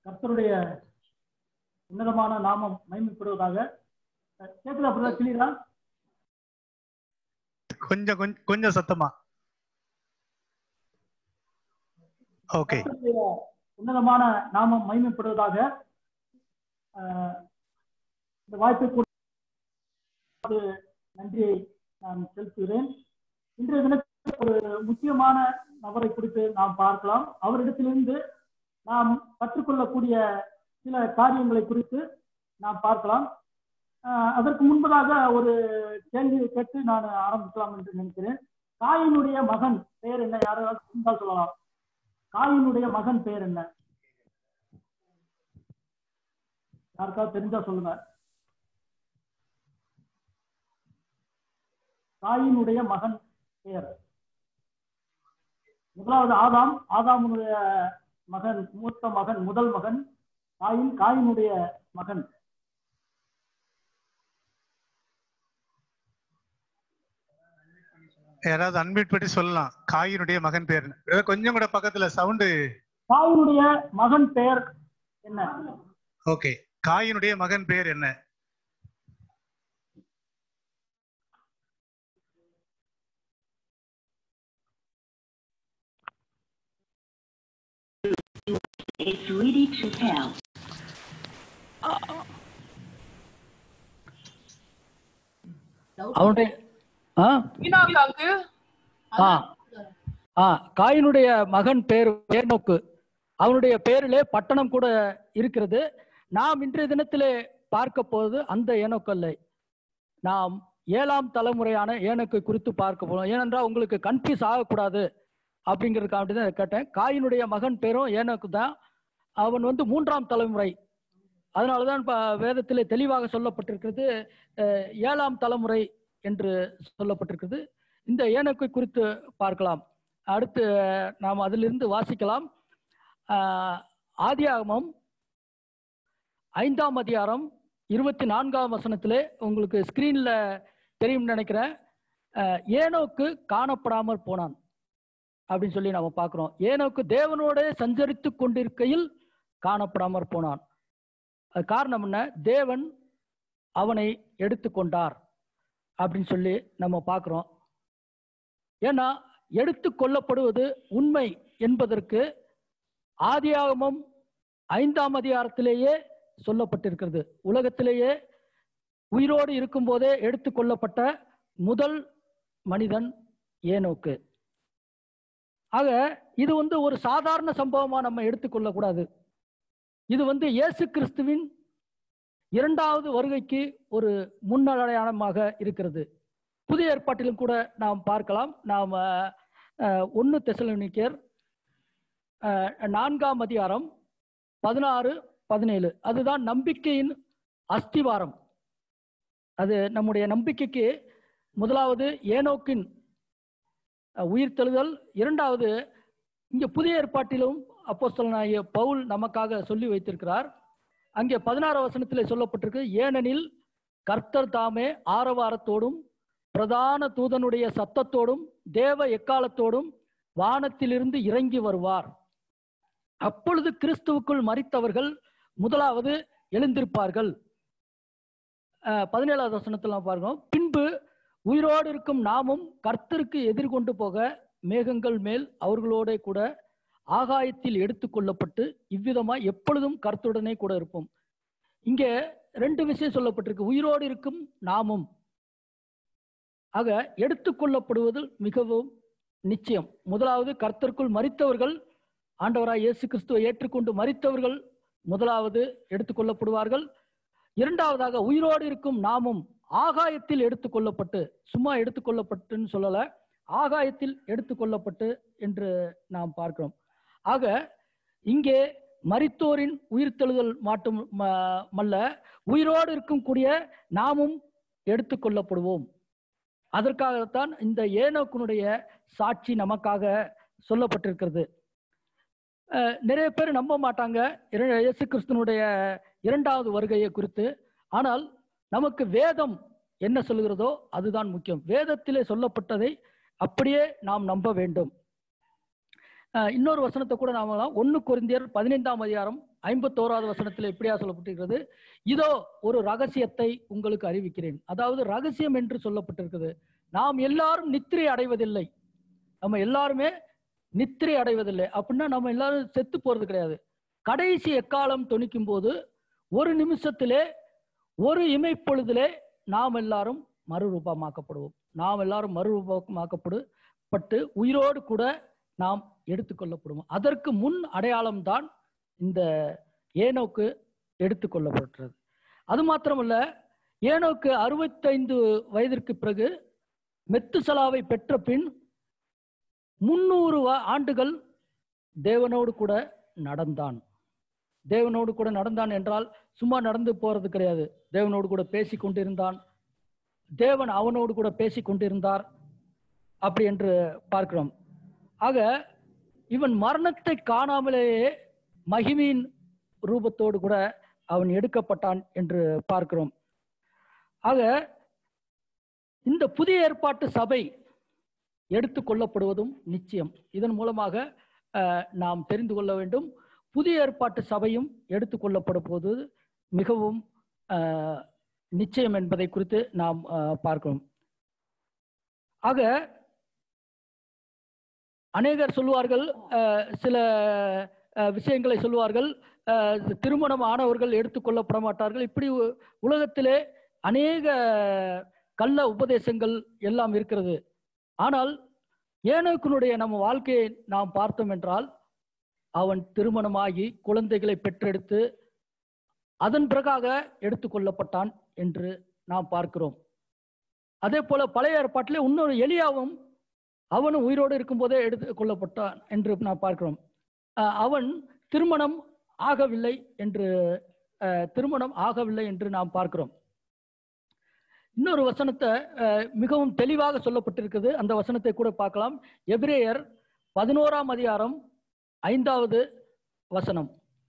கர்த்தருடைய உன்னதமான நாமம் மகிமைப்படுவதாக அஹ் கேக்குதா பிரதர் கிளியரா கொஞ்சம் கொஞ்சம் கொஞ்சம் சத்தமா ஓகே கர்த்தருடைய உன்னதமான நாமம் மகிமைப்படுவதாக அஹ் இந்த வாய்ப்பை கொடுத்து நன்றியை நான் செலுத்துகிறேன் இன்றைய தினத்தில் ஒரு முக்கியமான நபரை குறித்து நாம் பார்க்கலாம் அவரிடத்திலிருந்து நாம் கற்றுக்கொள்ளக்கூடிய சில காரியங்களை குறித்து நாம் பார்க்கலாம் ஆஹ் அதற்கு முன்பதாக ஒரு கேள்வியை கேட்டு நான் ஆரம்பிக்கலாம் என்று நினைக்கிறேன் காயினுடைய மகன் பெயர் என்ன யாராவது இருந்தால் சொல்லலாம் காயினுடைய மகன் பெயர் என்ன யாருக்காவது தெரிஞ்சா சொல்லுங்க காயினுடைய மகன் பெயர் முதலாவது ஆதாம் ஆதாமுடைய மகன் மூத்த மகன் முதல் மகன் காயின் காயினுடைய மகன் யாராவது அன்மியூட் பண்ணி சொல்லலாம் காயினுடைய மகன் பேர் என்ன? ஏதோ கொஞ்சம் கூட பக்கத்துல சவுண்டு காயினுடைய மகன் பெயர் என்ன ஓகே காயினுடைய மகன் பேர் என்ன It's ready to tell. அவனுடைய ஆ வீணாவிலாக்கு ஆ ஆ காயினுடைய மகன் பேர் ஏனோக்கு அவனுடைய பேரிலே பட்டணம் கூட இருக்கிறது நாம் இன்றைய தினத்திலே பார்க்க போவது அந்த ஏனோக்கல்லை நாம் ஏழாம் தலைமுறையான ஏனோக்கை குறித்து பார்க்க போறோம் ஏனென்றால் உங்களுக்கு கன்ஃபியூஸ் ஆகக்கூடாது அப்படிங்கிறதுக்காக தான் இதை கேட்டேன் காயினுடைய மகன் பேரும் ஏனோக்கு தான் அவன் வந்து மூன்றாம் தலைமுறை அதனால தான் இப்போ வேதத்திலே தெளிவாக சொல்லப்பட்டிருக்கிறது அஹ், ஏழாம் தலைமுறை என்று சொல்லப்பட்டிருக்கிறது இந்த ஏனோக்கை குறித்து பார்க்கலாம் அடுத்து நாம் அதிலிருந்து வாசிக்கலாம் ஆஹ், ஆதியாகமம் ஐந்தாம் அதிகாரம் இருபத்தி நான்காம் வசனத்திலே உங்களுக்கு ஸ்கிரீன்ல தெரியும்னு நினைக்கிறேன் ஆஹ், ஏனோக்கு காணப்படாமல் போனான் அப்படின்னு சொல்லி நாம பார்க்கிறோம் ஏனோக்கு தேவனோட சஞ்சரித்து கொண்டிருக்கையில் காணப்படாமற் போனான் அது காரணம் என்ன தேவன் அவனை எடுத்துக்கொண்டார் அப்படின்னு சொல்லி நம்ம பார்க்கிறோம் ஏன்னா எடுத்து கொள்ளப்படுவது உண்மை என்பதற்கு ஆதியாகமம் ஐந்தாம் அதிகாரத்திலேயே சொல்லப்பட்டிருக்கிறது உலகத்திலேயே உயிரோடு இருக்கும்போதே எடுத்து கொள்ளப்பட்ட முதல் மனிதன் ஏனோக்கு ஆக இது வந்து ஒரு சாதாரண சம்பவமா நம்ம எடுத்துக்கொள்ளக்கூடாது இது வந்து இயேசு கிறிஸ்துவின் இரண்டாவது வருகைக்கு ஒரு முன்னடையாளமாக இருக்கிறது புதிய ஏற்பாட்டிலும் கூட நாம் பார்க்கலாம் நாம் ஒன்று தெசலோனிக்கர் அஹ், நான்காம் அதிகாரம் பதினாறு பதினேழு அதுதான் நம்பிக்கையின் அஸ்திவாரம் அது நம்முடைய நம்பிக்கைக்கு முதலாவது ஏனோக்கின் அஹ், உயிர்த்தெழுதல் இரண்டாவது இங்கே புதிய ஏற்பாட்டிலும் அப்போஸ்தலனாகிய பவுல் நமக்காக சொல்லி வைத்திருக்கிறார் அங்கே பதினாறு வசனத்திலே சொல்லப்பட்டிருக்கு ஏனெனில் கர்த்தர் தாமே ஆரவாரத்தோடும் பிரதான தூதனுடைய சத்தத்தோடும் தேவ எக்காலத்தோடும் வானத்திலிருந்து இறங்கி வருவார் அப்பொழுது கிறிஸ்துவுக்குள் மரித்தவர்கள் முதலாவது எழுந்திருப்பார்கள் அஹ், பதினேழாவது வசனத்துல நாம் பார்க்கிறோம் பின்பு உயிரோடு இருக்கும் நாமும் கர்த்தருக்கு எதிர்கொண்டு போக மேகங்கள் மேல் அவர்களோட கூட ஆகாயத்தில் எடுத்துக்கொள்ளப்பட்டு இவ்விதமாய் எப்பொழுதும் கர்த்தருடனே கூட இருப்போம் இங்கே ரெண்டு விஷயம் சொல்லப்பட்டிருக்கு உயிரோடு இருக்கும் நாமும் ஆக எடுத்துக்கொள்ளப்படுவது மிகவும் நிச்சயம் முதலாவது கர்த்தருக்குள் மரித்தவர்கள் ஆண்டவராய் இயேசு கிறிஸ்துவை ஏற்றுக்கொண்டு மரித்தவர்கள் முதலாவது எடுத்துக்கொள்ளப்படுவார்கள் இரண்டாவதாக உயிரோடு இருக்கும் நாமும் ஆகாயத்தில் எடுத்துக்கொள்ளப்பட்டு சும்மா எடுத்துக்கொள்ளப்பட்டுன்னு சொல்லல ஆகாயத்தில் எடுத்துக்கொள்ளப்பட்டு என்று நாம் பார்க்கிறோம் ஆக இங்கே மரித்தோரின் உயிர்த்தெழுதல் மாட்டும் ம- மல்ல உயிரோடு இருக்கும் கூடிய நாமும் எடுத்துக்கொள்ளப்படுவோம் அதற்காகத்தான் இந்த ஏனோக்குனுடைய சாட்சி நமக்காக சொல்லப்பட்டிருக்கிறது அஹ், நிறைய பேர் நம்ப மாட்டாங்க இர- இயேசு கிறிஸ்துனுடைய இரண்டாவது வருகையை குறித்து ஆனால் நமக்கு வேதம் என்ன சொல்கிறதோ அதுதான் முக்கியம் வேதத்திலே சொல்லப்பட்டதை அப்படியே நாம் நம்ப வேண்டும் அஹ், இன்னொரு வசனத்தை கூட நாம ஒன்று கொரிந்தியர் பதினைந்தாம் அதிகாரம் ஐம்பத்தோராவது வசனத்தில் எப்படியா சொல்லப்பட்டிருக்கிறது இதோ ஒரு ரகசியத்தை உங்களுக்கு அறிவிக்கிறேன் அதாவது ரகசியம் என்று சொல்லப்பட்டிருக்கிறது நாம் எல்லாரும் நித்திரை அடைவதில்லை நம்ம எல்லாருமே நித்திரை அடைவதில்லை அப்படின்னா நம்ம எல்லாரும் செத்து போறது கிடையாது கடைசி எக்காலம் தொனிக்கும் போது ஒரு நிமிஷத்திலே ஒரு இமைப்பொழுதிலே நாம் எல்லாரும் மறுரூபமாக்கப்படுவோம் நாம் எல்லாரும் மறுரூபமாக்கப்படு பட்டு உயிரோடு கூட நாம் எடுத்துக்கொள்ளப்படுவோம் அதற்கு முன் அடையாளம் தான் இந்த ஏனோக்கு எடுத்துக்கொள்ளப்பட்டது அது மாத்திரமல்ல ஏனோக்கு அறுபத்தைந்து வயதிற்கு பிறகு மெத்துசலாவை பெற்ற பின் முன்னூறு ஆண்டுகள் தேவனோடு கூட நடந்தான் தேவனோடு கூட நடந்தான் என்றால் சும்மா நடந்து போறது கிடையாது தேவனோடு கூட பேசி கொண்டிருந்தான் தேவன் அவனோடு கூட பேசி கொண்டிருந்தார் அப்படி என்று பார்க்கிறோம் ஆக இவன் மரணத்தை காணாமலேயே மகிமையின் ரூபத்தோடு கூட அவன் எடுக்கப்பட்டான் என்று பார்க்கிறோம் ஆக இந்த புதிய ஏற்பாட்டு சபை எடுத்துக்கொள்ளப்படுவதும் நிச்சயம் இதன் மூலமாக அஹ், நாம் தெரிந்து கொள்ள வேண்டும் புதிய ஏற்பாட்டு சபையும் எடுத்துக்கொள்ளப்பட போது மிகவும் அஹ், நிச்சயம் என்பதை குறித்து நாம் அஹ், பார்க்கிறோம் ஆக அநேகர் சொல்லுவார்கள் அஹ், சில அஹ், விஷயங்களை சொல்லுவார்கள் அஹ், திருமணம் ஆனவர்கள் எடுத்துக்கொள்ளப்பட மாட்டார்கள் இப்படி உ- உலகத்திலே அநேக கள்ள உபதேசங்கள் எல்லாம் இருக்கிறது ஆனால் ஏனோக்கினுடைய நம்ம வாழ்க்கையை நாம் பார்த்தோம் என்றால் அவன் திருமணமாகி குழந்தைகளை பெற்றெடுத்து அதன் பிறகாக எடுத்துக்கொள்ளப்பட்டான் என்று நாம் பார்க்கிறோம் அதே போல பழைய ஏற்பாட்டிலே இன்னொரு எலியாவும் அவனும் உயிரோடு இருக்கும்போதே எடுத்து கொள்ளப்பட்டான் என்று நாம் பார்க்கிறோம் அஹ் அவன் திருமணம் ஆகவில்லை என்று அஹ், திருமணம் ஆகவில்லை என்று நாம் பார்க்கிறோம் இன்னொரு வசனத்தை அஹ், மிகவும் தெளிவாக சொல்லப்பட்டிருக்குது அந்த வசனத்தை கூட பார்க்கலாம் எபிரேயர் பதினோராம் அதிகாரம் ஐந்தாவது வசனம்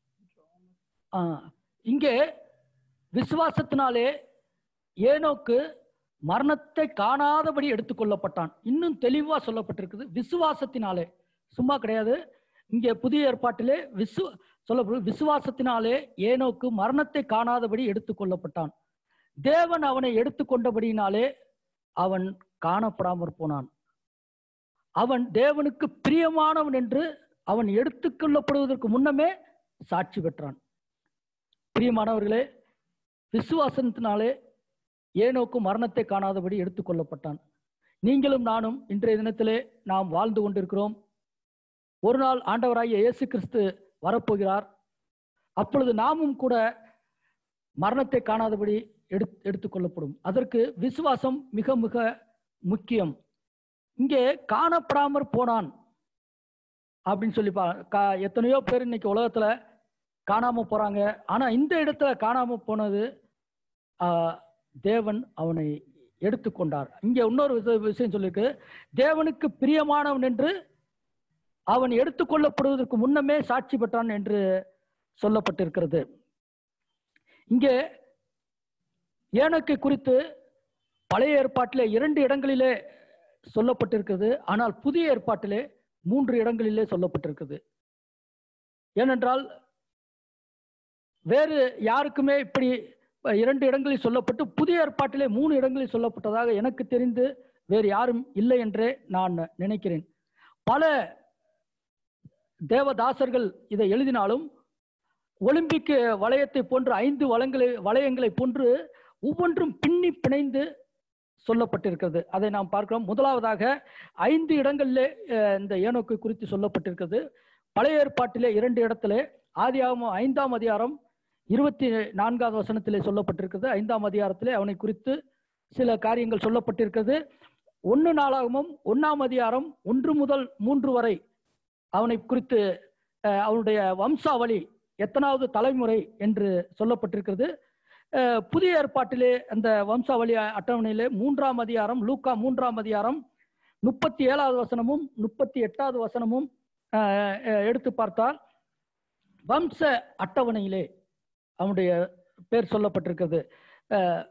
ஆஹ், இங்கே விசுவாசத்தினாலே ஏனோக்கு மரணத்தை காணாதபடி எடுத்துக்கொள்ளப்பட்டான் இன்னும் தெளிவா சொல்லப்பட்டிருக்குது விசுவாசத்தினாலே சும்மா கிடையாது இங்கே புதிய ஏற்பாட்டிலே விசு சொல்லப்படும் விசுவாசத்தினாலே ஏனோக்கு மரணத்தை காணாதபடி எடுத்துக்கொள்ளப்பட்டான் தேவன் அவனை எடுத்துக்கொண்டபடியினாலே அவன் காணப்படாமற் போனான் அவன் தேவனுக்கு பிரியமானவன் என்று அவன் எடுத்துக்கொள்ளப்படுவதற்கு முன்னமே சாட்சி பெற்றான் பிரியமானவர்களே விசுவாசத்தினாலே ஏனோக்கு மரணத்தை காணாதபடி எடுத்துக்கொள்ளப்பட்டான் நீங்களும் நானும் இன்றைய தினத்திலே நாம் வாழ்ந்து கொண்டிருக்கிறோம் ஒரு நாள் ஆண்டவராகிய இயேசு கிறிஸ்து வரப்போகிறார் அப்பொழுது நாமும் கூட மரணத்தை காணாதபடி எடு எடுத்துக்கொள்ளப்படும் அதற்கு விசுவாசம் மிக மிக முக்கியம் இங்கே காணப்படாமற் போனான் அப்படின்னு சொல்லி பா கா- எத்தனையோ பேர் இன்னைக்கு உலகத்துல காணாம போறாங்க ஆனா இந்த இடத்துல காணாம போனது ஆஹ், தேவன் அவனை எடுத்துக்கொண்டார் இங்க இன்னொரு விஷ- விஷயம் சொல்லியிருக்கு தேவனுக்கு பிரியமானவன் என்று அவன் எடுத்துக்கொள்ளப்படுவதற்கு முன்னமே சாட்சி பெற்றான் என்று சொல்லப்பட்டிருக்கிறது இங்கே ஏனோக்கை குறித்து பழைய ஏற்பாட்டிலே இரண்டு இடங்களிலே சொல்லப்பட்டிருக்கிறது ஆனால் புதிய ஏற்பாட்டிலே மூன்று இடங்களிலே சொல்லப்பட்டிருக்குது ஏனென்றால் வேறு யாருக்குமே இப்படி இரண்டு இடங்களில் சொல்லப்பட்டு புதிய ஏற்பாட்டிலே மூணு இடங்களில் சொல்லப்பட்டதாக எனக்கு தெரிந்து வேறு யாரும் இல்லை என்றே நான் நினைக்கிறேன் பல தேவதாசர்கள் இதை எழுதினாலும் ஒலிம்பிக் வளையத்தை போன்று ஐந்து வளங்களை வளையங்களை போன்று ஒவ்வொன்றும் பின்னி பிணைந்து சொல்லப்பட்டிருக்கிறது அதை நாம் பார்க்கிறோம் முதலாவதாக ஐந்து இடங்களிலே அஹ், இந்த ஏனோக்கு குறித்து சொல்லப்பட்டிருக்கிறது பழைய ஏற்பாட்டிலே இரண்டு இடத்திலே ஆதியாகமம் ஐந்தாம் அதிகாரம் இருபத்தி நான்காவது வசனத்திலே சொல்லப்பட்டிருக்கிறது ஐந்தாம் அதிகாரத்திலே அவனை குறித்து சில காரியங்கள் சொல்லப்பட்டிருக்கிறது ஒன்று நாளாகமும் ஒன்னாம் அதிகாரம் ஒன்று முதல் மூன்று வரை அவனை குறித்து அஹ், அவனுடைய வம்சாவளி எத்தனாவது தலைமுறை என்று சொல்லப்பட்டிருக்கிறது அஹ், புதிய ஏற்பாட்டிலே அந்த வம்சாவளி அட்டவணையிலே மூன்றாம் அதிகாரம் லூக்கா மூன்றாம் அதிகாரம் முப்பத்தி ஏழாவது வசனமும் முப்பத்தி எட்டாவது வசனமும் அஹ், அஹ், எடுத்து பார்த்தால் வம்ச அட்டவணையிலே அவனுடைய பேர் சொல்லப்பட்டிருக்கிறது அஹ்,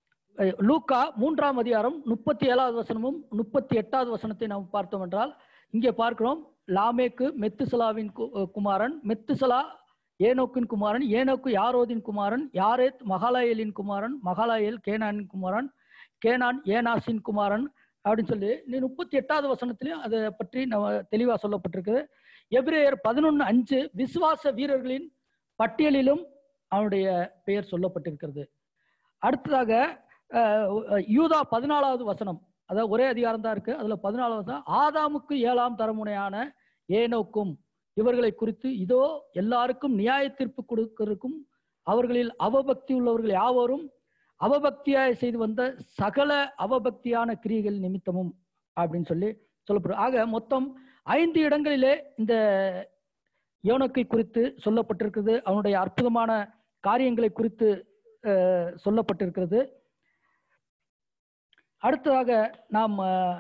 அஹ், லூக்கா மூன்றாம் அதிகாரம் முப்பத்தி ஏழாவது வசனமும் முப்பத்தி எட்டாவது வசனத்தை நாம் பார்த்தோம் என்றால் இங்கே பார்க்கிறோம் லாமேக்கு மெத்துசலாவின் கு- குமாரன் மெத்துசலா ஏனோக்கின் குமாரன் ஏனோக்கு யாரோதின் குமாரன் யாரேத் மகாலாயலின் குமாரன் மகாலாயல் கேனானின் குமாரன் கேனான் ஏனாசின் குமாரன் அப்படின்னு சொல்லி நீ முப்பத்தி எட்டாவது வசனத்திலையும் அதை பற்றி நம்ம தெளிவா சொல்லப்பட்டிருக்கு எபிரேயர் பதினொன்னு அஞ்சு விசுவாச வீரர்களின் பட்டியலிலும் அவனுடைய பெயர் சொல்லப்பட்டிருக்கிறது அடுத்ததாக அஹ், யூதா பதினாலாவது வசனம் அதாவது ஒரே அதிகாரம் தான் இருக்கு அதுல பதினாலாவது வசனம் ஆதாமுக்கு ஏழாம் தரமுனையான ஏனோக்கும் இவர்களை குறித்து இதோ எல்லாருக்கும் நியாய தீர்ப்பு கொடுக்கிறதுக்கும் அவர்களில் அவபக்தி உள்ளவர்கள் யாவரும் அவபக்தியாய் செய்து வந்த சகல அவபக்தியான கிரியைகள் நிமித்தமும் அப்படின்னு சொல்லி சொல்லப்படும் ஆக மொத்தம் ஐந்து இடங்களிலே இந்த யோனக்கை குறித்து சொல்லப்பட்டிருக்கிறது அவனுடைய அற்புதமான காரியங்களை குறித்து அஹ், சொல்லப்பட்டிருக்கிறது அடுத்ததாக நாம் அஹ்,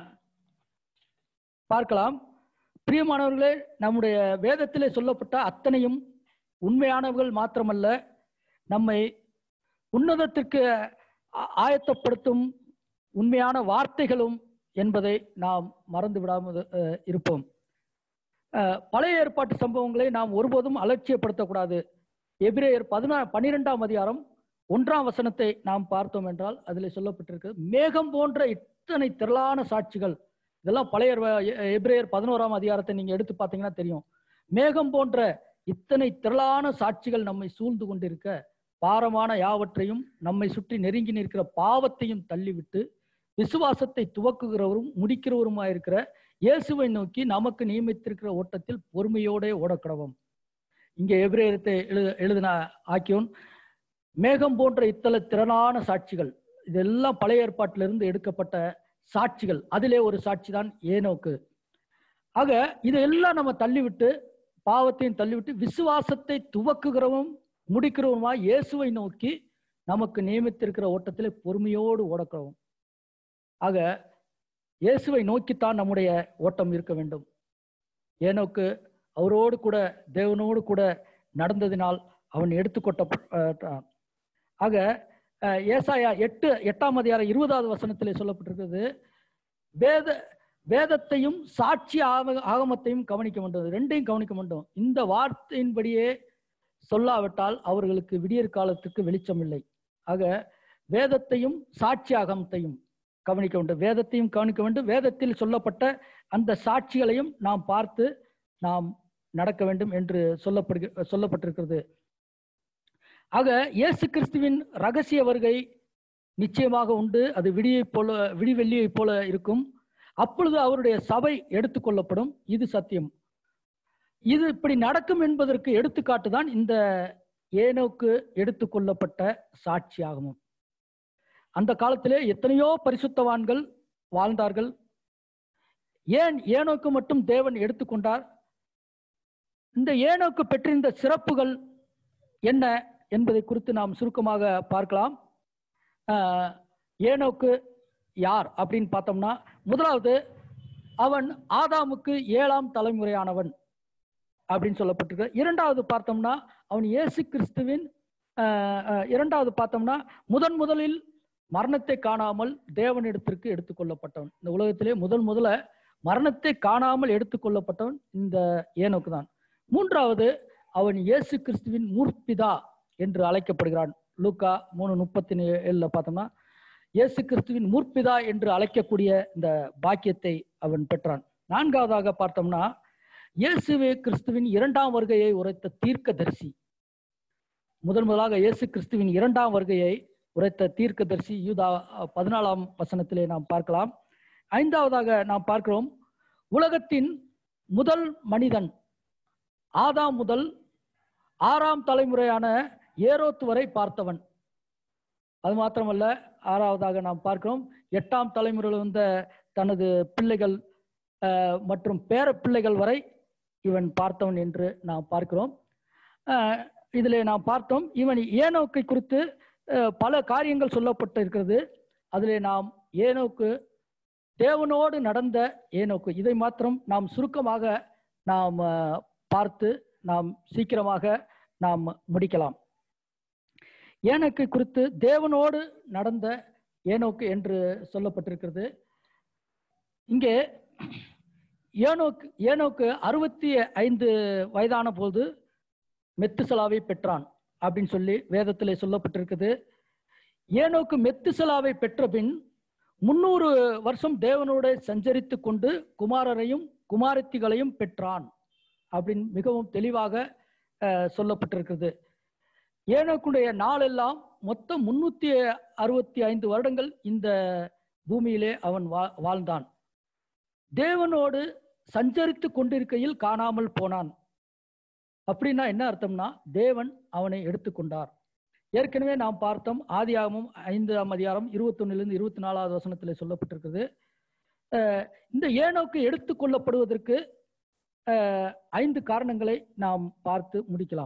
பார்க்கலாம் பிரியமானவர்களே நம்முடைய வேதத்திலே சொல்லப்பட்ட அத்தனையும் உண்மையானவர்கள் மாத்திரமல்ல நம்மை உன்னதத்திற்கு ஆ- ஆயத்தப்படுத்தும் உண்மையான வார்த்தைகளும் என்பதை நாம் மறந்து விடாமல் அஹ், இருப்போம் அஹ், பழைய ஏற்பாட்டு சம்பவங்களை நாம் ஒருபோதும் அலட்சியப்படுத்தக்கூடாது எபிரேயர் பதினா பன்னிரெண்டாம் அதிகாரம் ஒன்றாம் வசனத்தை நாம் பார்த்தோம் என்றால் அதில் சொல்லப்பட்டிருக்கு மேகம் போன்ற இத்தனை திரளான சாட்சிகள் இதெல்லாம் பழைய ஏற்ப- எ- எபிரேயர் பதினோராம் அதிகாரத்தை நீங்க எடுத்து பார்த்தீங்கன்னா தெரியும் மேகம் போன்ற இத்தனை திரளான சாட்சிகள் நம்மை சூழ்ந்து கொண்டிருக்க பாரமான யாவற்றையும் நம்மை சுற்றி நெருங்கி நிற்கிற பாவத்தையும் தள்ளிவிட்டு விசுவாசத்தை துவக்குகிறவரும் முடிக்கிறவருமாயிருக்கிற இயேசுவை நோக்கி நமக்கு நியமித்திருக்கிற ஓட்டத்தில் பொறுமையோட ஓடக்கடவும் இங்கே எபிரேயத்தை எழு எழுதின ஆக்கியோன் மேகம் போன்ற இத்தல திறனான சாட்சிகள் இதெல்லாம் பழைய ஏற்பாட்டிலிருந்து எடுக்கப்பட்ட சாட்சிகள் அதிலே ஒரு சாட்சி தான் ஏனோக்கு ஆக இதையெல்லாம் நம்ம தள்ளிவிட்டு பாவத்தையும் தள்ளிவிட்டு விசுவாசத்தை துவக்குகிறவும் முடிக்கிறவருமா இயேசுவை நோக்கி நமக்கு நியமித்திருக்கிற ஓட்டத்திலே பொறுமையோடு ஓடக்கிறோம் ஆக இயேசுவை நோக்கித்தான் நம்முடைய ஓட்டம் இருக்க வேண்டும் ஏனோக்கு அவரோடு கூட தேவனோடு கூட நடந்ததினால் அவன் எடுத்துக்கொட்ட ஆக அஹ், ஏசாயா எட்டு எட்டாம் அதிகாரம் இருபதாவது வசனத்திலே சொல்லப்பட்டிருக்கிறது வேத வேதத்தையும் சாட்சி ஆக ஆகமத்தையும் கவனிக்க வேண்டும் ரெண்டையும் கவனிக்க வேண்டும் இந்த வார்த்தையின்படியே சொல்லாவிட்டால் அவர்களுக்கு விடியற் காலத்துக்கு வெளிச்சம் இல்லை ஆக வேதத்தையும் சாட்சி ஆகமத்தையும் கவனிக்க வேண்டும் வேதத்தையும் கவனிக்க வேண்டும் வேதத்தில் சொல்லப்பட்ட அந்த சாட்சிகளையும் நாம் பார்த்து நாம் நடக்க வேண்டும் என்று சொல்லப்படுக சொல்லப்பட்டிருக்கிறது ஆக இயேசு கிறிஸ்துவின் ரகசிய வருகை நிச்சயமாக உண்டு அது விடியை போல விடிவெள்ளியைப் போல இருக்கும் அப்பொழுது அவருடைய சபை எடுத்துக்கொள்ளப்படும் இது சத்தியம் இது இப்படி நடக்கும் என்பதற்கு எடுத்துக்காட்டு தான் இந்த ஏனோக்கு எடுத்துக்கொள்ளப்பட்ட சாட்சியாகவும் அந்த காலத்திலே எத்தனையோ பரிசுத்தவான்கள் வாழ்ந்தார்கள் ஏன் ஏனோக்கு மட்டும் தேவன் எடுத்துக்கொண்டார் இந்த ஏனோக்கு பெற்றிருந்த சிறப்புகள் என்ன என்பதை குறித்து நாம் சுருக்கமாக பார்க்கலாம் ஆஹ், ஏனோக்கு யார் அப்படின்னு பார்த்தோம்னா முதலாவது அவன் ஆதாமுக்கு ஏழாம் தலைமுறையானவன் அப்படின்னு சொல்லப்பட்டிருக்கு இரண்டாவது பார்த்தோம்னா அவன் இயேசு கிறிஸ்துவின் ஆஹ், ஆஹ், இரண்டாவது பார்த்தோம்னா முதன் முதலில் மரணத்தை காணாமல் தேவனிடத்திற்கு எடுத்துக்கொள்ளப்பட்டவன் இந்த உலகத்திலே முதல் முதல்ல மரணத்தை காணாமல் எடுத்துக்கொள்ளப்பட்டவன் இந்த ஏனோக்கு தான் மூன்றாவது அவன் இயேசு கிறிஸ்துவின் மூர்த்திதா என்று அழைக்கப்படுகிறான் லூக்கா மூணு முப்பத்தி ஏழுல பார்த்தோம்னா இயேசு கிறிஸ்துவின் மூர்ப்பிதா என்று அழைக்கக்கூடிய இந்த பாக்கியத்தை அவன் பெற்றான் நான்காவதாக பார்த்தோம்னா இயேசுவே கிறிஸ்துவின் இரண்டாம் வருகையை உரைத்த தீர்க்கதரிசி முதன் முதலாக இயேசு கிறிஸ்துவின் இரண்டாம் வருகையை உரைத்த தீர்க்கதரிசி யூதா அஹ், பதினாலாம் வசனத்திலே நாம் பார்க்கலாம் ஐந்தாவதாக நாம் பார்க்கிறோம் உலகத்தின் முதல் மனிதன் ஆதாம் முதல் ஆறாம் தலைமுறையான ஏரோத்து வரை பார்த்தவன் அது மாத்திரமல்ல ஆறாவதாக நாம் பார்க்கிறோம் எட்டாம் தலைமுறையில் வந்த தனது பிள்ளைகள் அஹ், மற்றும் பேர பிள்ளைகள் வரை இவன் பார்த்தவன் என்று நாம் பார்க்கிறோம் அஹ், இதிலே நாம் பார்த்தோம் இவன் ஏனோக்கை குறித்து அஹ், பல காரியங்கள் சொல்லப்பட்டு இருக்கிறது அதிலே நாம் ஏனோக்கு தேவனோடு நடந்த ஏனோக்கு இதை மாத்திரம் நாம் சுருக்கமாக நாம் அஹ், பார்த்து நாம் சீக்கிரமாக நாம் முடிக்கலாம் ஏனோக்கை குறித்து தேவனோடு நடந்த ஏனோக்கு என்று சொல்லப்பட்டிருக்கிறது இங்கே ஏனோக்கு ஏனோக்கு அறுபத்தி ஐந்து வயதான போது மெத்துசலாவை பெற்றான் அப்படின்னு சொல்லி வேதத்திலே சொல்லப்பட்டிருக்குது ஏனோக்கு மெத்துசலாவை பெற்ற பின் முன்னூறு வருஷம் தேவனோட சஞ்சரித்து கொண்டு குமாரரையும் குமாரத்திகளையும் பெற்றான் அப்படின்னு மிகவும் தெளிவாக அஹ், சொல்லப்பட்டிருக்கிறது ஏனோக்குடைய நாளெல்லாம் மொத்தம் முன்னூத்தி அறுபத்தி ஐந்து வருடங்கள் இந்த பூமியிலே அவன் வா- வாழ்ந்தான் தேவனோடு சஞ்சரித்து கொண்டிருக்கையில் காணாமல் போனான் அப்படின்னா என்ன அர்த்தம்னா தேவன் அவனை எடுத்துக்கொண்டார் ஏற்கனவே நாம் பார்த்தோம் ஆதியாகமும் ஐந்தாம் அதிகாரம் இருபத்தொன்னிலிருந்து இருபத்தி நாலாவது வசனத்தில் சொல்லப்பட்டிருக்குது அஹ் இந்த ஏனோக்கு எடுத்துக்கொள்ளப்படுவதற்கு அஹ், ஐந்து காரணங்களை நாம் பார்த்து முடிக்கலாம்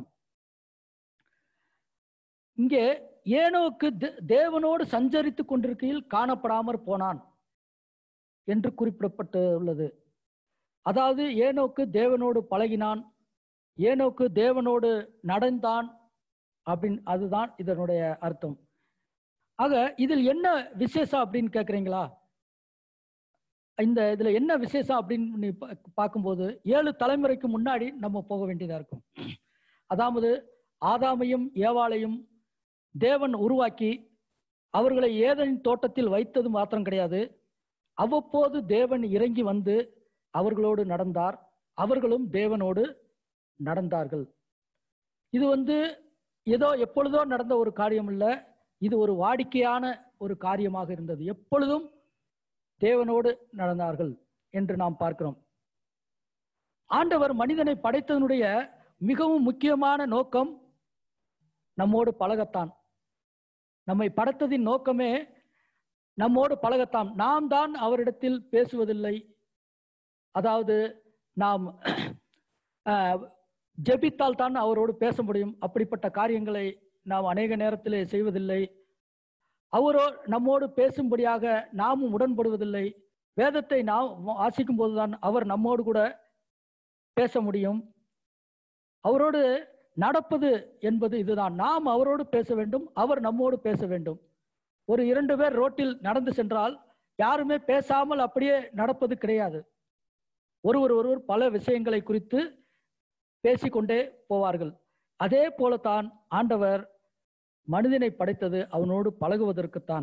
இங்கே ஏனோக்கு தே- தேவனோடு சஞ்சரித்து கொண்டிருக்கையில் காணப்படாமற் போனான் என்று குறிப்பிடப்பட்டுள்ளது அதாவது ஏனோக்கு தேவனோடு பழகினான் ஏனோக்கு தேவனோடு நடந்தான் அப்படின்னு அதுதான் இதனுடைய அர்த்தம் ஆக இதில் என்ன விசேஷம் அப்படின்னு கேட்குறீங்களா இந்த இதுல என்ன விசேஷம் அப்படின்னு நீ பா- பார்க்கும்போது ஏழு தலைமுறைக்கு முன்னாடி நம்ம போக வேண்டியதா இருக்கும் அதாவது ஆதாமையும் ஏவாளையும் தேவன் உருவாக்கி அவர்களை ஏதனின் தோட்டத்தில் வைத்தது மாத்திரம் கிடையாது அவ்வப்போது தேவன் இறங்கி வந்து அவர்களோடு நடந்தார் அவர்களும் தேவனோடு நடந்தார்கள் இது வந்து ஏதோ எப்பொழுதோ நடந்த ஒரு காரியம் இல்ல இது ஒரு வாடிக்கையான ஒரு காரியமாக இருந்தது எப்பொழுதும் தேவனோடு நடந்தார்கள் என்று நாம் பார்க்கிறோம் ஆண்டவர் மனிதனை படைத்ததனுடைய மிகவும் முக்கியமான நோக்கம் நம்மோடு பழகத்தான் நம்மை படைத்ததின் நோக்கமே நம்மோடு பழகத்தான் நாம் தான் அவரிடத்தில் பேசுவதில்லை அதாவது நாம் அஹ், ஜெபித்தால் தான் அவரோடு பேச முடியும் அப்படிப்பட்ட காரியங்களை நாம் அநேக நேரத்திலே செய்வதில்லை அவரோ நம்மோடு பேசும்படியாக நாமும் உடன்படுவதில்லை வேதத்தை நாம் வாசிக்கும் போதுதான் அவர் நம்மோடு கூட பேச முடியும் அவரோடு நடப்பது என்பது இதுதான் நாம் அவரோடு பேச வேண்டும் அவர் நம்மோடு பேச வேண்டும் ஒரு இரண்டு பேர் ரோட்டில் நடந்து சென்றால் யாருமே பேசாமல் அப்படியே நடப்பது கிடையாது ஒருவர் ஒருவர் பல விஷயங்களை குறித்து பேசிக்கொண்டே போவார்கள் அதே போலத்தான் ஆண்டவர் மனிதனை படைத்தது அவனோடு பழகுவதற்குத்தான்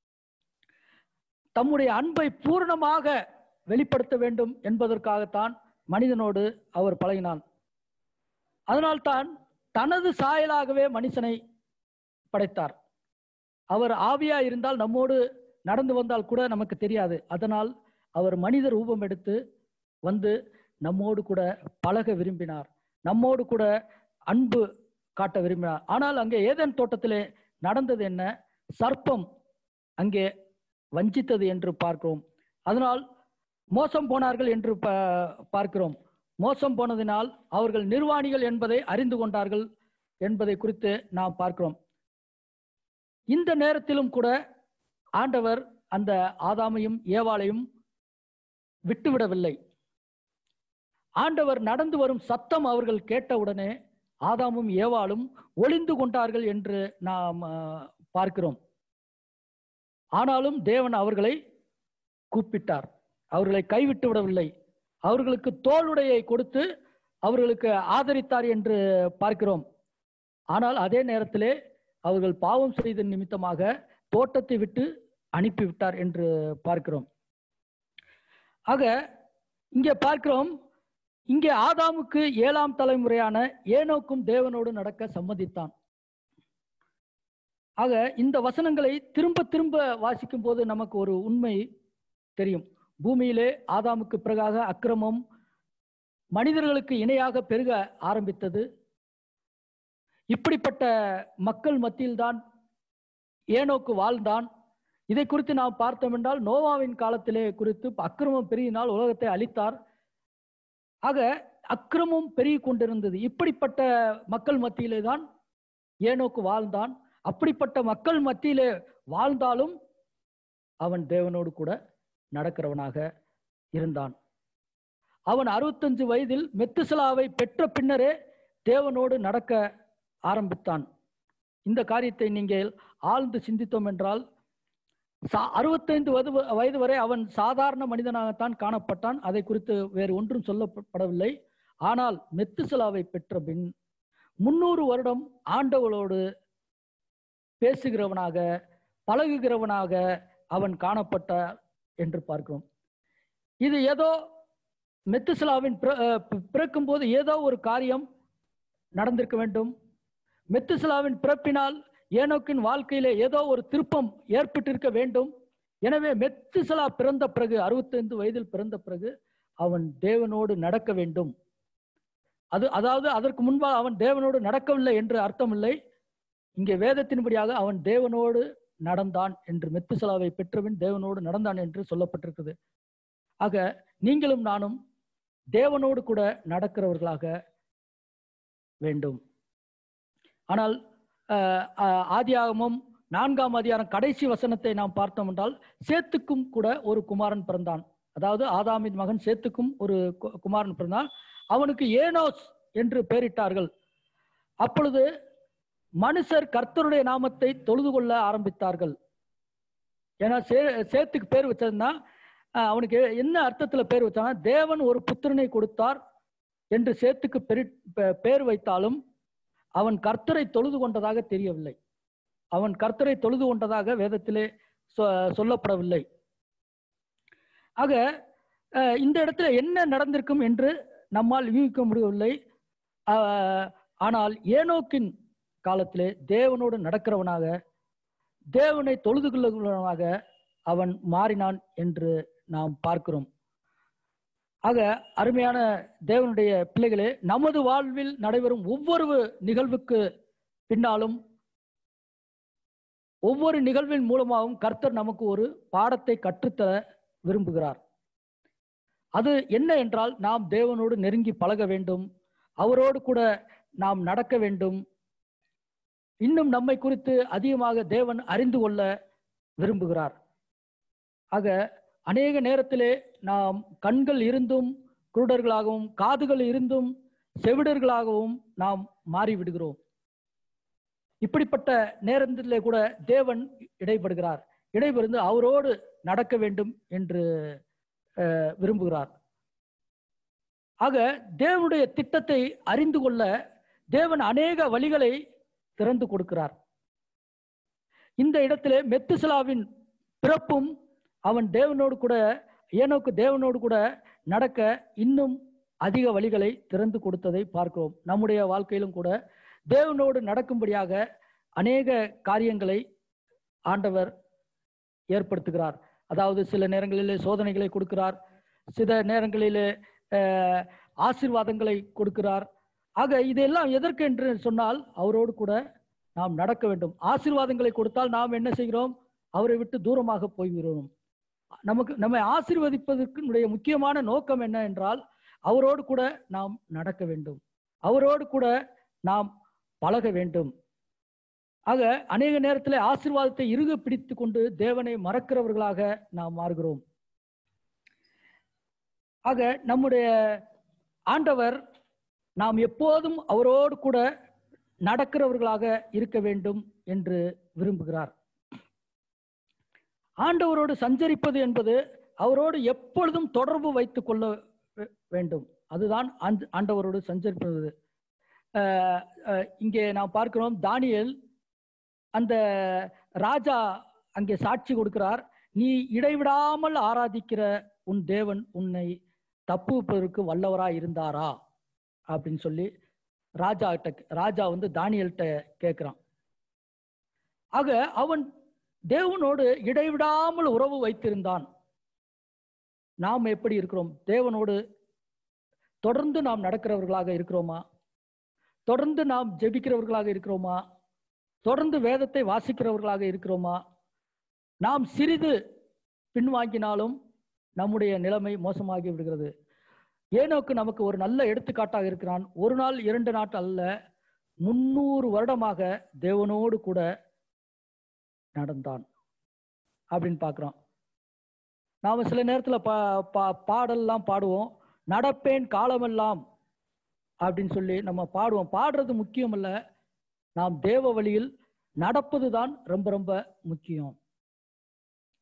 தம்முடைய அன்பை பூரணமாக வெளிப்படுத்த வேண்டும் என்பதற்காகத்தான் மனிதனோடு அவர் பழகினான் அதனால்தான் தனது சாயலாகவே மனுஷனை படைத்தார் அவர் ஆவியா இருந்தால் நம்மோடு நடந்து வந்தால் கூட நமக்கு தெரியாது அதனால் அவர் மனித ரூபம் எடுத்து வந்து நம்மோடு கூட பழக விரும்பினார் நம்மோடு கூட அன்பு காட்ட விரும்பினார் ஆனால் அங்கே ஏதேன் தோட்டத்திலே நடந்தது என்ன சர்ப்பம் அங்கே வஞ்சித்தது என்று பார்க்கிறோம் அதனால் மோசம் போனார்கள் என்று பா- பார்க்கிறோம் மோசம் போனதினால் அவர்கள் நிர்வாணிகள் என்பதை அறிந்து கொண்டார்கள் என்பதை குறித்து நாம் பார்க்கிறோம் இந்த நேரத்திலும் கூட ஆண்டவர் அந்த ஆதாமையும் ஏவாளையும் விட்டுவிடவில்லை ஆண்டவர் நடந்து வரும் சத்தம் அவர்கள் கேட்டவுடனே ஆதாமும் ஏவாளும் ஒளிந்து கொண்டார்கள் என்று நாம் ஆஹ், பார்க்கிறோம் ஆனாலும் தேவன் அவர்களை கூப்பிட்டார் அவர்களை கைவிட்டு விடவில்லை அவர்களுக்கு தோளுடையை கொடுத்து அவர்களுக்கு ஆதரித்தார் என்று பார்க்கிறோம் ஆனால் அதே நேரத்திலே அவர்கள் பாவம் செய்த நிமித்தமாக தோட்டத்தை விட்டு அனுப்பிவிட்டார் என்று பார்க்கிறோம் ஆக இங்கே பார்க்கிறோம் இங்கே ஆதாமுக்கு ஏழாம் தலைமுறையான ஏனோக்கும் தேவனோடு நடக்க சம்மதித்தான் ஆக இந்த வசனங்களை திரும்ப திரும்ப வாசிக்கும் போது நமக்கு ஒரு உண்மை தெரியும் பூமியிலே ஆதாமுக்கு பிறகாக அக்கிரமம் மனிதர்களுக்கு இணையாக பெருக ஆரம்பித்தது இப்படிப்பட்ட மக்கள் மத்தியில்தான் ஏனோக்கு வாழ்ந்தான் இதை குறித்து நாம் பார்த்தோம் என்றால் நோவாவின் காலத்திலே குறித்து அக்கிரமம் பெருகினால் உலகத்தை அழித்தார் ஆக அக்கிரமம் பெருகி கொண்டிருந்தது இப்படிப்பட்ட மக்கள் மத்தியிலே தான் ஏனோக்கு வாழ்ந்தான் அப்படிப்பட்ட மக்கள் மத்தியிலே வாழ்ந்தாலும் அவன் தேவனோடு கூட நடக்கிறவனாக இருந்தான் அவன் அறுபத்தஞ்சு வயதில் மெத்துசலாவை பெற்ற பின்னரே தேவனோடு நடக்க ஆரம்பித்தான் இந்த காரியத்தை நீங்கள் ஆழ்ந்து சிந்தித்தோம் என்றால் சா- அறுபத்தைந்து வயது வயது வரை அவன் சாதாரண மனிதனாகத்தான் காணப்பட்டான் அதை குறித்து வேறு ஒன்றும் சொல்லப்படவில்லை ஆனால் மெத்துசலாவை பெற்ற பின் முன்னூறு வருடம் ஆண்டவளோடு பேசுகிறவனாக பழகுகிறவனாக அவன் காணப்பட்டார் என்று பார்க்கிறோம் இது ஏதோ மெத்துசலாவின் பிற- அஹ் பி- பிறக்கும்போது ஏதோ ஒரு காரியம் நடந்திருக்க வேண்டும் மெத்துசலாவின் பிறப்பினால் ஏனோக்கின் வாழ்க்கையிலே ஏதோ ஒரு திருப்பம் ஏற்பட்டிருக்க வேண்டும் எனவே மெத்துசலா பிறந்த பிறகு அறுபத்தைந்து வயதில் பிறந்த பிறகு அவன் தேவனோடு நடக்க வேண்டும் அது அதாவது அதற்கு முன்பாக அவன் தேவனோடு நடக்கவில்லை என்று அர்த்தமில்லை இங்கே வேதத்தின்படியாக அவன் தேவனோடு நடந்தான் என்று மெத்துசலாவை பெற்றவன் தேவனோடு நடந்தான் என்று சொல்லப்பட்டிருக்குது ஆக நீங்களும் நானும் தேவனோடு கூட நடக்கிறவர்களாக வேண்டும் ஆனால் அஹ், அஹ், ஆதியாகமம் நான்காம் அதிகாரம் கடைசி வசனத்தை நாம் பார்த்தோம் என்றால் சேத்துக்கும் கூட ஒரு குமாரன் பிறந்தான் அதாவது ஆதாமின் மகன் சேத்துக்கும் ஒரு கு- குமாரன் பிறந்தான் அவனுக்கு ஏனோஸ் என்று பெயரிட்டார்கள் அப்பொழுது மனுஷர் கர்த்தருடைய நாமத்தை தொழுது கொள்ள ஆரம்பித்தார்கள் ஏன்னா சே சேத்துக்கு பேர் வச்சதுன்னா அஹ், அவனுக்கு என்ன அர்த்தத்துல பேர் வச்சானா தேவன் ஒரு புத்திரனை கொடுத்தார் என்று சேத்துக்கு பெரி- பெ- பேர் வைத்தாலும் அவன் கர்த்தரை தொழுது கொண்டதாக தெரியவில்லை அவன் கர்த்தரை தொழுது கொண்டதாக வேதத்திலே சொ- சொல்லப்படவில்லை ஆக அஹ், இந்த இடத்துல என்ன நடந்திருக்கும் என்று நம்மால் யூகிக்க முடியவில்லை அஹ், ஆனால் ஏனோக்கின் காலத்திலே தேவனோடு நடக்கிறவனாக தேவனை தொழுது கொள்ளுகிறவனாக அவன் மாறினான் என்று நாம் பார்க்கிறோம் ஆக அருமையான தேவனுடைய பிள்ளைகளே நமது வாழ்வில் நடைபெறும் ஒவ்வொரு நிகழ்வுக்கு பின்னாலும் ஒவ்வொரு நிகழ்வின் மூலமாகவும் கர்த்தர் நமக்கு ஒரு பாடத்தை கற்றுத்தர விரும்புகிறார் அது என்ன என்றால் நாம் தேவனோடு நெருங்கி பழக வேண்டும் அவரோடு கூட நாம் நடக்க வேண்டும் இன்னும் நம்மை குறித்து அதிகமாக தேவன் அறிந்து கொள்ள விரும்புகிறார் ஆக அநேக நேரத்திலே நாம் கண்கள் இருந்தும் குருடர்களாகவும் காதுகள் இருந்தும் செவிடர்களாகவும் நாம் மாறிவிடுகிறோம் இப்படிப்பட்ட நேரத்திலே கூட தேவன் இடைப்படுகிறார் இடைபெருந்து அவரோடு நடக்க வேண்டும் என்று அஹ், விரும்புகிறார் ஆக தேவனுடைய திட்டத்தை அறிந்து கொள்ள தேவன் அநேக வழிகளை திறந்து கொடுக்கிறார் இந்த இடத்திலே மெத்துசலாவின் பிறப்பும் அவன் தேவனோடு கூட ஏனோக்கு தேவனோடு கூட நடக்க இன்னும் அதிக வழிகளை திறந்து கொடுத்ததை பார்க்கிறோம் நம்முடைய வாழ்க்கையிலும் கூட தேவனோடு நடக்கும்படியாக அநேக காரியங்களை ஆண்டவர் ஏற்படுத்துகிறார் அதாவது சில நேரங்களிலே சோதனைகளை கொடுக்கிறார் சில நேரங்களிலே அஹ், ஆசீர்வாதங்களை கொடுக்கிறார் ஆக இதெல்லாம் எதற்கு என்று சொன்னால் அவரோடு கூட நாம் நடக்க வேண்டும் ஆசீர்வாதங்களை கொடுத்தால் நாம் என்ன செய்கிறோம் அவரை விட்டு தூரமாக போய்விடுகிறோம் நமக்கு நம்மை ஆசீர்வதிப்பதற்கு முக்கியமான நோக்கம் என்ன என்றால் அவரோடு கூட நாம் நடக்க வேண்டும் அவரோடு கூட நாம் பழக வேண்டும் ஆக அநேக நேரத்தில் ஆசீர்வாதத்தை இறுக பிடித்து கொண்டு தேவனை மறக்கிறவர்களாக நாம் மாறுகிறோம் ஆக நம்முடைய ஆண்டவர் நாம் எப்போதும் அவரோடு கூட நடக்கிறவர்களாக இருக்க வேண்டும் என்று விரும்புகிறார் ஆண்டவரோடு சஞ்சரிப்பது என்பது அவரோடு எப்பொழுதும் தொடர்பு வைத்துக் கொள்ள வே- வேண்டும் அதுதான் ஆண்ட- ஆண்டவரோடு சஞ்சரிப்பது அஹ், அஹ், இங்கே நாம் பார்க்கிறோம் தானியேல் அந்த ராஜா அங்கே சாட்சி கொடுக்கிறார் நீ இடைவிடாமல் ஆராதிக்கிற உன் தேவன் உன்னை தப்புவிப்பதற்கு வல்லவராய் இருந்தாரா அப்படின்னு சொல்லி ராஜா கிட்ட ராஜா வந்து தானியல்கிட்ட கேட்கிறான் ஆக அவன் தேவனோடு இடைவிடாமல் உறவு வைத்திருந்தான் நாம் எப்படி இருக்கிறோம் தேவனோடு தொடர்ந்து நாம் நடக்கிறவர்களாக இருக்கிறோமா தொடர்ந்து நாம் ஜெபிக்கிறவர்களாக இருக்கிறோமா தொடர்ந்து வேதத்தை வாசிக்கிறவர்களாக இருக்கிறோமா நாம் சிறிது பின்வாங்கினாலும் நம்முடைய நிலைமை மோசமாகி விடுகிறது ஏனோக்கு நமக்கு ஒரு நல்ல எடுத்துக்காட்டாக இருக்கிறான் ஒரு நாள் இரண்டு நாட் அல்ல முன்னூறு வருடமாக தேவனோடு கூட நடந்தான் அப்படின்னு பார்க்குறோம் நாம் சில நேரத்தில் பா பா பாடல்லாம் பாடுவோம் நடப்பேன் காலமெல்லாம் அப்படின்னு சொல்லி நம்ம பாடுவோம் பாடுறது முக்கியம் இல்ல நாம் தேவ வழியில் நடப்பது தான் ரொம்ப ரொம்ப முக்கியம்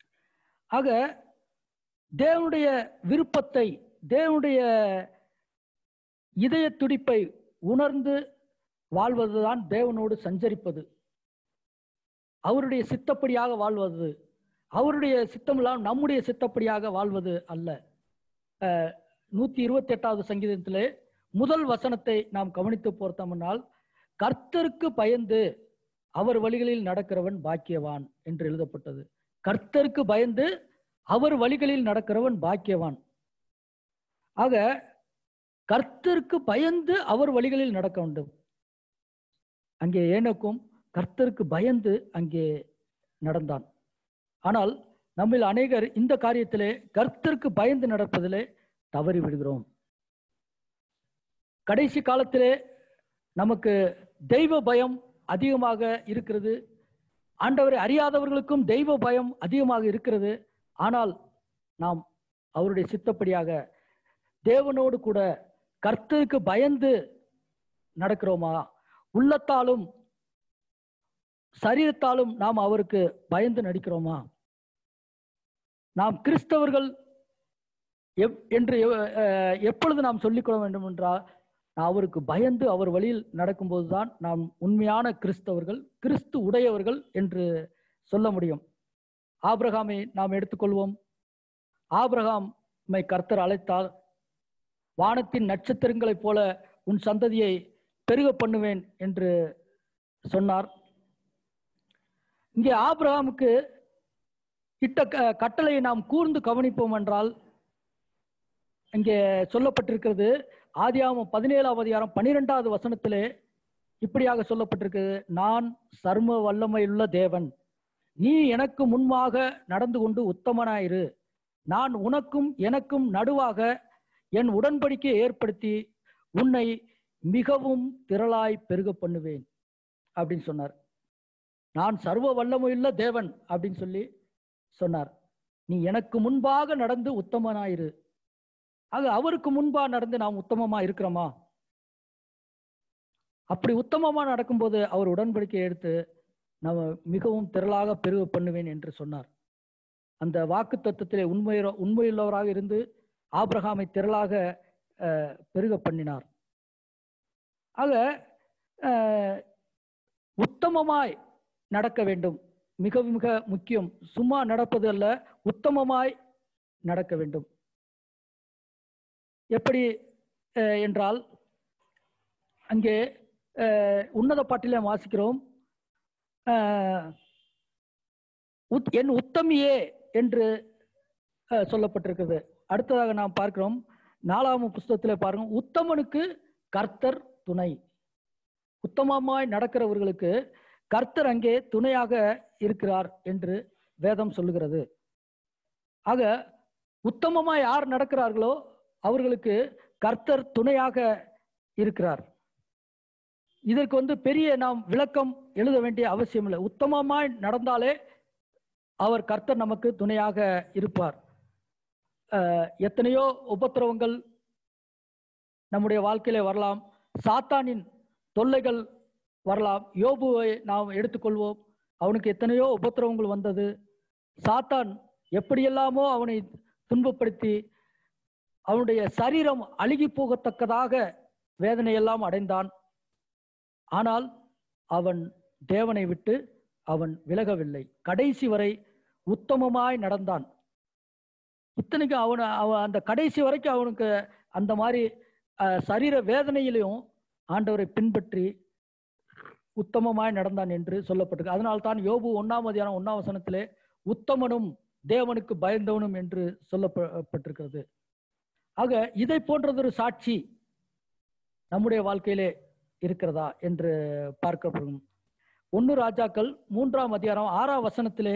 ஆக தேவனுடைய விருப்பத்தை தேவனுடைய இதய துடிப்பை உணர்ந்து வாழ்வதுதான் தேவனோடு சஞ்சரிப்பது அவருடைய சித்தப்படியாக வாழ்வது அவருடைய சித்தமெல்லாம் நம்முடைய சித்தப்படியாக வாழ்வது அல்ல அஹ், நூத்தி இருபத்தி எட்டாவது சங்கீதத்திலே முதல் வசனத்தை நாம் கவனித்து பார்த்தோம்னால் கர்த்தருக்கு பயந்து அவர் வழிகளில் நடக்கிறவன் பாக்கியவான் என்று எழுதப்பட்டது கர்த்தருக்கு பயந்து அவர் வழிகளில் நடக்கிறவன் பாக்கியவான் ஆக கர்த்தருக்கு பயந்து அவர் வழிகளில் நடக்க வேண்டும் அங்கே ஏனோக்கும் கர்த்தருக்கு பயந்து அங்கே நடந்தான் ஆனால் நம்மில் அநேகர் இந்த காரியத்திலே கர்த்தருக்கு பயந்து நடப்பதிலே தவறி விடுகிறோம் கடைசி காலத்திலே நமக்கு தெய்வ பயம் அதிகமாக இருக்கிறது ஆண்டவரை அறியாதவர்களுக்கும் தெய்வ பயம் அதிகமாக இருக்கிறது ஆனால் நாம் அவருடைய சித்தப்படியாக தேவனோடு கூட கர்த்தருக்கு பயந்து நடக்கிறோமா உள்ளத்தாலும் சரீரத்தாலும் நாம் அவருக்கு பயந்து நடிக்கிறோமா நாம் கிறிஸ்தவர்கள் எப்- என்று எ- அஹ் எப்பொழுது நாம் சொல்லிக்கொள்ள வேண்டும் என்றால் நான் அவருக்கு பயந்து அவர் வழியில் நடக்கும்போதுதான் நாம் உண்மையான கிறிஸ்தவர்கள் கிறிஸ்து உடையவர்கள் என்று சொல்ல முடியும் ஆபிரகாமை நாம் எடுத்துக்கொள்வோம் ஆபிரகாமை கர்த்தர் அழைத்தால் வானத்தின் நட்சத்திரங்களைப் போல உன் சந்ததியை பெருக பண்ணுவேன் என்று சொன்னார் இங்கே ஆபிரகாமுக்கு இட்ட க- கட்டளையை நாம் கூர்ந்து கவனிப்போம் என்றால் இங்கே சொல்லப்பட்டிருக்கிறது ஆதியாகமம் பதினேழாவது அதிகாரம் பன்னிரெண்டாவது வசனத்திலே இப்படியாக சொல்லப்பட்டிருக்கிறது நான் சர்ம வல்லமையுள்ள தேவன் நீ எனக்கு முன்பாக நடந்து கொண்டு உத்தமனாயிரு நான் உனக்கும் எனக்கும் நடுவாக என் உடன்படிக்கையை ஏற்படுத்தி உன்னை மிகவும் திரளாய் பெருக பண்ணுவேன் அப்படின்னு சொன்னார் நான் சர்வ வல்லமையுள்ள தேவன் அப்படின்னு சொல்லி சொன்னார் நீ எனக்கு முன்பாக நடந்து உத்தமனாயிரு ஆக அவருக்கு முன்பா நடந்து நாம் உத்தமமா இருக்கிறோமா அப்படி உத்தமமா நடக்கும்போது அவர் உடன்படிக்கை எடுத்து நம்ம மிகவும் திரளாக பெருக பண்ணுவேன் என்று சொன்னார் அந்த வாக்கு தத்துவத்திலே உண்மை உண்மையுள்ளவராக இருந்து ஆபிரகாமை திரளாக அஹ், பெருக பண்ணினார் ஆக அஹ், உத்தமமாய் நடக்க வேண்டும் மிக மிக முக்கியம் சும்மா நடப்பது அல்ல உத்தமமாய் நடக்க வேண்டும் எப்படி அஹ், என்றால் அங்கே அஹ், உன்னத பாட்டிலே வாசிக்கிறோம் அஹ், உத்- என் உத்தமியே என்று அஹ், சொல்லப்பட்டிருக்கிறது அடுத்ததாக நாம் பார்க்கிறோம் நாலாவது புஸ்தகத்தில் பாருங்க உத்தமனுக்கு கர்த்தர் துணை உத்தமமாய் நடக்கிறவர்களுக்கு கர்த்தர் அங்கே துணையாக இருக்கிறார் என்று வேதம் சொல்லுகிறது ஆக உத்தமமா யார் நடக்கிறார்களோ அவர்களுக்கு கர்த்தர் துணையாக இருக்கிறார் இதற்கு வந்து பெரிய நாம் விளக்கம் எழுத வேண்டிய அவசியம் இல்லை உத்தமமாய் நடந்தாலே அவர் கர்த்தர் நமக்கு துணையாக இருப்பார் அஹ், எத்தனையோ உபத்திரவங்கள் நம்முடைய வாழ்க்கையிலே வரலாம் சாத்தானின் தொல்லைகள் வரலாம் யோபுவை நாம் எடுத்துக்கொள்வோம் அவனுக்கு எத்தனையோ உபத்திரவங்கள் வந்தது சாத்தான் எப்படியெல்லாமோ அவனை துன்பப்படுத்தி அவனுடைய சரீரம் அழுகி போகத்தக்கதாக வேதனையெல்லாம் அடைந்தான் ஆனால் அவன் தேவனை விட்டு அவன் விலகவில்லை கடைசி வரை உத்தமமாய் நடந்தான் இத்தனைக்கு அவன் அவன் அந்த கடைசி வரைக்கும் அவனுக்கு அந்த மாதிரி அஹ், சரீர வேதனையிலையும் ஆண்டவரை பின்பற்றி உத்தமமாய் நடந்தான் என்று சொல்லப்பட்டிருக்கு அதனால் தான் யோபு ஒன்னாம் அதிகாரம் ஒன்னாம் வசனத்திலே உத்தமனும் தேவனுக்கு பயந்தவனும் என்று சொல்லப்பட்டிருக்கிறது ஆக இதை போன்றதொரு சாட்சி நம்முடைய வாழ்க்கையிலே இருக்கிறதா என்று பார்க்கப்படும் ஒன்னு ராஜாக்கள் மூன்றாம் அதிகாரம் ஆறாம் வசனத்திலே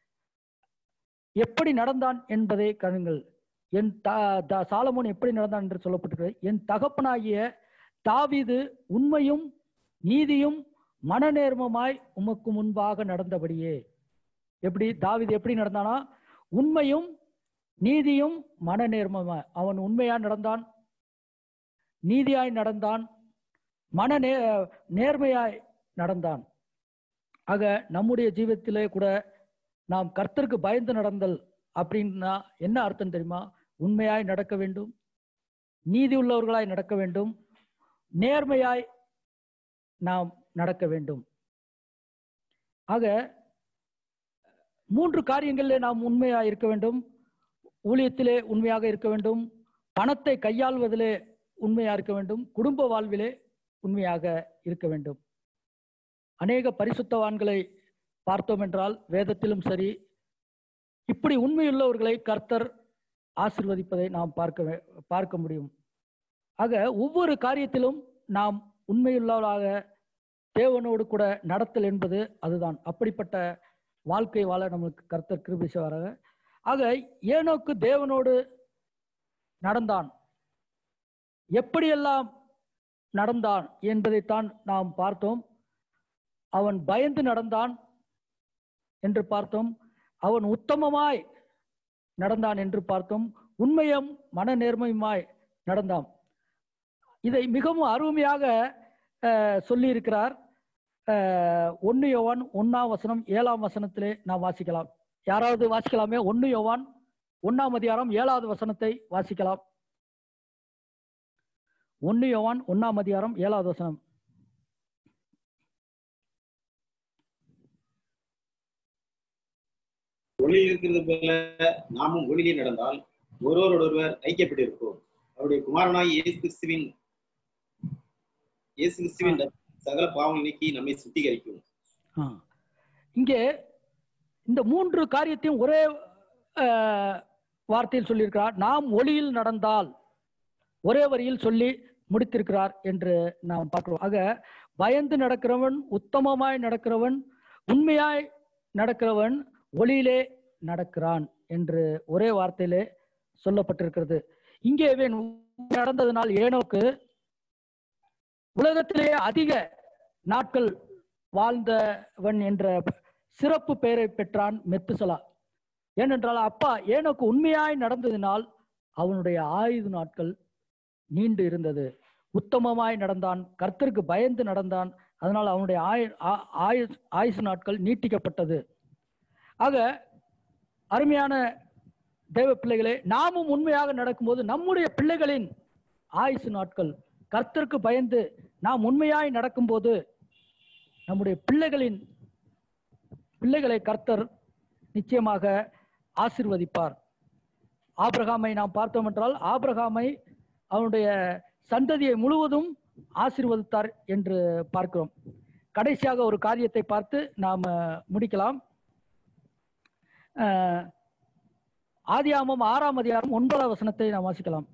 எப்படி நடந்தான் என்பதை கருங்கள் என் த த- சாலமோன் எப்படி நடந்தான் என்று சொல்லப்பட்டிருக்கிறது என் தகப்பனாகிய தாவீது உண்மையும் நீதியும் மனநேர்மமாய் உமக்கு முன்பாக நடந்தபடியே எப்படி தாவீது எப்படி நடந்தானா உண்மையும் நீதியும் மனநேர்மமாய் அவன் உண்மையா நடந்தான் நீதியாய் நடந்தான் மன நே நேர்மையாய் நடந்தான் ஆக நம்முடைய ஜீவிதத்திலே கூட நாம் கர்த்தருக்கு பயந்து நடந்தல் அப்படின்னா என்ன அர்த்தம் தெரியுமா உண்மையாய் நடக்க வேண்டும் நீதி உள்ளவர்களாய் நடக்க வேண்டும் நேர்மையாய் நாம் நடக்க வேண்டும் ஆக மூன்று காரியங்களிலே நாம் உண்மையாக இருக்க வேண்டும் ஊழியத்திலே உண்மையாக இருக்க வேண்டும் பணத்தை கையாள்வதிலே உண்மையாக இருக்க வேண்டும் குடும்ப வாழ்விலே உண்மையாக இருக்க வேண்டும் அநேக பரிசுத்தவான்களை பார்த்தோம் என்றால் வேதத்திலும் சரி இப்படி உண்மையுள்ளவர்களை கர்த்தர் ஆசிர்வதிப்பதை நாம் பார்க்க வே- பார்க்க முடியும் ஆக ஒவ்வொரு காரியத்திலும் நாம் உண்மையுள்ளவராக தேவனோடு கூட நடத்தல் என்பது அதுதான் அப்படிப்பட்ட வாழ்க்கை வாழ நமக்கு கர்த்தர் கிருபை செய்வாராக ஆக ஏனோக்கு தேவனோடு நடந்தான் எப்படியெல்லாம் நடந்தான் என்பதைத்தான் நாம் பார்த்தோம் அவன் பயந்து நடந்தான் என்று பார்த்தோம் அவன் உத்தமமாய் நடந்தான் என்று பார்த்தோம் உண்மையும் மன நேர்மையுமாய் நடந்தான் இதை மிகவும் அருமையாக அஹ், சொல்லியிருக்கிறார் அஹ், ஒன்னு யோவான் ஒன்னாம் வசனம் ஏழாம் வசனத்திலே நாம் வாசிக்கலாம் யாராவது வாசிக்கலாமே ஒன்னு யோவான் ஒன்னாம் அதிகாரம் ஏழாவது வசனத்தை வாசிக்கலாம் ஒன்னு யோவான் ஒன்னாம் அதிகாரம் ஏழாவது வசனம் ஒளியில் இருக்கிறது போல நாமும் ஒளியிலே நடந்தால் ஒருவரோடொருவர் ஐக்கியப்பட்டிருப்போம் அவருடைய குமாரனாய் இயேசு கிறிஸ்துவின் இயேசு கிறிஸ்துவின் ரத்தம் சகல பாவங்கள் நீக்கி நம்மை சுத்திகரிக்கும் ஆ. இங்கே இந்த மூன்று காரியத்தையும் ஒரே அஹ், வார்த்தையில் சொல்லியிருக்கிறார் நாம் ஒளியில் நடந்தால் ஒரே வரியில் சொல்லி முடித்திருக்கிறார் என்று நாம் பார்க்கிறோம் ஆக பயந்து நடக்கிறவன் உத்தமமாய் நடக்கிறவன் உண்மையாய் நடக்கிறவன் ஒளியிலே நடக்கிறான் என்று ஒரே வார்த்தையிலே சொல்லப்பட்டிருக்கிறது இங்கே இவன் நடந்ததனால் ஏனோக்கு உலகத்திலே அதிக நாட்கள் வாழ்ந்தவன் என்ற சிறப்பு பெயரை பெற்றான் மெத்துசலா ஏனென்றால் அப்பா ஏனோக்கு உண்மையாய் நடந்ததினால் அவனுடைய ஆயுத நாட்கள் நீண்டு இருந்தது உத்தமமாய் நடந்தான் கர்த்தருக்கு பயந்து நடந்தான் அதனால் அவனுடைய ஆயு ஆ- ஆயு ஆயுசு நாட்கள் நீட்டிக்கப்பட்டது ஆக அருமையான தேவ பிள்ளைகளே நாமும் உண்மையாக நடக்கும்போது நம்முடைய பிள்ளைகளின் ஆயுசு நாட்கள் கர்த்தருக்கு பயந்து நாம் உண்மையாய் நடக்கும்போது நம்முடைய பிள்ளைகளின் பிள்ளைகளை கர்த்தர் நிச்சயமாக ஆசிர்வதிப்பார் ஆபிரகாமை நாம் பார்த்தோம் என்றால் ஆபிரகாமை அவனுடைய சந்ததியை முழுவதும் ஆசீர்வதித்தார் என்று பார்க்கிறோம் கடைசியாக ஒரு காரியத்தை பார்த்து நாம் முடிக்கலாம் அஹ், ஆதியாமம் ஆறாம் அதிகாரம் ஒன்பதாம் வசனத்தை நாம் வாசிக்கலாம்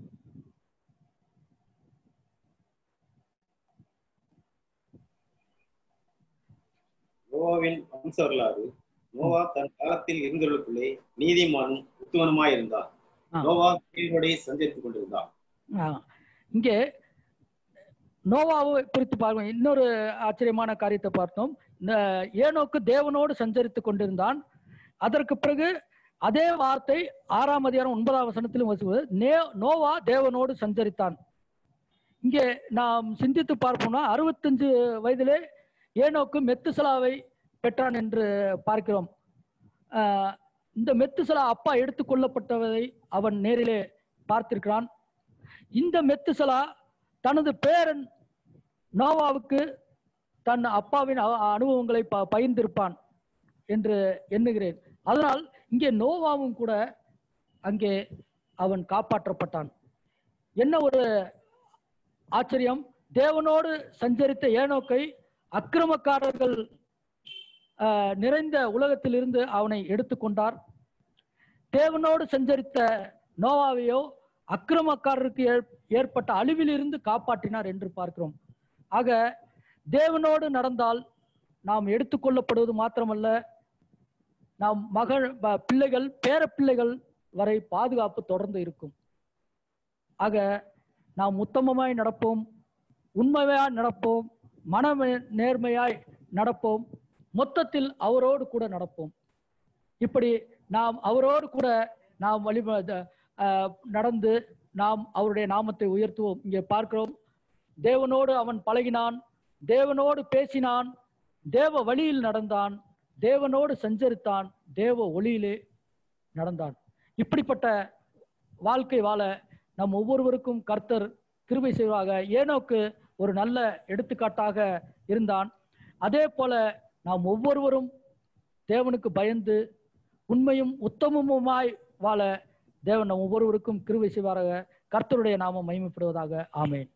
நோவாவின் வம்ச வரலாறு நோவா தன் காலத்தில் இருந்தவர்களுக்குள்ளே நீதிமானும் உத்தமனுமாய் இருந்தான் ஆ. நோவா தேவனோடே சஞ்சரித்துக் கொண்டிருந்தான் ஆ, இங்கே நோவாவை குறித்து பார்க்கணும் இன்னொரு ஆச்சரியமான காரியத்தை பார்த்தோம் இந்த ஏனோக்கு தேவனோடு சஞ்சரித்து கொண்டிருந்தான் அதற்கு பிறகு அதே வார்த்தை ஆறாம் அதிகாரம் ஒன்பதாம் வசனத்திலும் வசுவது நே நோவா தேவனோடு சஞ்சரித்தான் இங்கே நாம் சிந்தித்து பார்ப்போம்னா அறுபத்தஞ்சு வயதிலே ஏனோக்கு மெத்துசலாவை பெற்றான் என்று பார்க்கிறோம் ஆஹ் இந்த மெத்துசலா அப்பா எடுத்துக்கொள்ளப்பட்டதை அவன் நேரிலே பார்த்திருக்கிறான் இந்த மெத்துசலா தனது பேரன் நோவாவுக்கு தன் அப்பாவின் அ- அனுபவங்களை ப பகிர்ந்திருப்பான் என்று எண்ணுகிறேன் அதனால் இங்கே நோவாவும் கூட அங்கே அவன் காப்பாற்றப்பட்டான் என்ன ஒரு ஆச்சரியம் தேவனோடு சஞ்சரித்த ஏனோக்கை அக்கிரமக்காரர்கள் ஆஹ், நிறைந்த உலகத்திலிருந்து அவனை எடுத்துக்கொண்டார் தேவனோடு சஞ்சரித்த நோவாவையோ அக்கிரமக்காரருக்கு ஏற்- ஏற்பட்ட அழிவிலிருந்து காப்பாற்றினார் என்று பார்க்கிறோம் ஆக தேவனோடு நடந்தால் நாம் எடுத்துக்கொள்ளப்படுவது மாத்திரமல்ல நாம் மகள் ப- பிள்ளைகள் பேர பிள்ளைகள் வரை பாதுகாப்பு தொடர்ந்து இருக்கும் ஆக நாம் உத்தமமாய் நடப்போம் உண்மையாய் நடப்போம் மன நேர்மையாய் நடப்போம் மொத்தத்தில் அவரோடு கூட நடப்போம் இப்படி நாம் அவரோடு கூட நாம் வழி நடந்து நாம் அவருடைய நாமத்தை உயர்த்துவோம் இங்கே பார்க்கிறோம் தேவனோடு அவன் பழகினான் தேவனோடு பேசினான் தேவ வழியில் நடந்தான் தேவனோடு சஞ்சரித்தான் தேவ ஒளியிலே நடந்தான் இப்படிப்பட்ட வாழ்க்கை வாழ நம் ஒவ்வொருவருக்கும் கர்த்தர் கிருபை செய்வாக ஏனோக்கு ஒரு நல்ல எடுத்துக்காட்டாக இருந்தான் அதே போல நாம் ஒவ்வொருவரும் தேவனுக்கு பயந்து உண்மையும் உத்தமமுமாய் வாழ தேவன் நம் ஒவ்வொருவருக்கும் கிருபை செய்வாராக கர்த்தருடைய நாமம் மகிமைப்படுவதாக ஆமென்